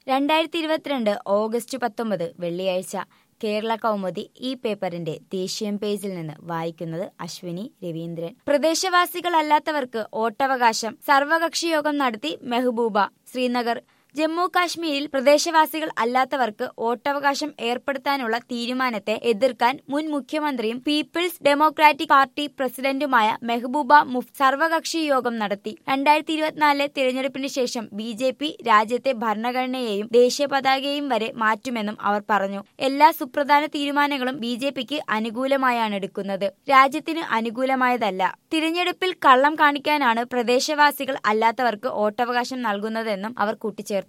രണ്ടായിരത്തി ഇരുപത്തിരണ്ട് ഓഗസ്റ്റ് പത്തൊമ്പത് വെള്ളിയാഴ്ച കേരള കൗമുദി ഈ പേപ്പറിന്റെ ദേശീയം പേജിൽ നിന്ന് വായിക്കുന്നത് അശ്വിനി രവീന്ദ്രൻ പ്രദേശവാസികളല്ലാത്തവർക്ക് വോട്ടവകാശം സർവകക്ഷി യോഗം നടത്തി മെഹബൂബ ശ്രീനഗർ ജമ്മു കാശ്മീരിൽ പ്രദേശവാസികൾ അല്ലാത്തവർക്ക് വോട്ടവകാശം ഏർപ്പെടുത്താനുള്ള തീരുമാനത്തെ എതിർക്കാൻ മുൻ മുഖ്യമന്ത്രിയും പീപ്പിൾസ് ഡെമോക്രാറ്റിക് പാർട്ടി പ്രസിഡന്റുമായ മെഹബൂബ മുഫ് സർവകക്ഷി യോഗം നടത്തി രണ്ടായിരത്തി ഇരുപത്തിനാലിലെ തിരഞ്ഞെടുപ്പിന് ശേഷം ബി ജെ പി രാജ്യത്തെ ഭരണഘടനയെയും ദേശീയ പതാകയെയും വരെ മാറ്റുമെന്നും അവർ പറഞ്ഞു എല്ലാ സുപ്രധാന തീരുമാനങ്ങളും ബി ജെ പിക്ക് അനുകൂലമായാണ് എടുക്കുന്നത് രാജ്യത്തിന് അനുകൂലമായതല്ല തിരഞ്ഞെടുപ്പിൽ കള്ളം കാണിക്കാനാണ് പ്രദേശവാസികൾ അല്ലാത്തവർക്ക് വോട്ടവകാശം നൽകുന്നതെന്നും അവർ കൂട്ടിച്ചേർത്തു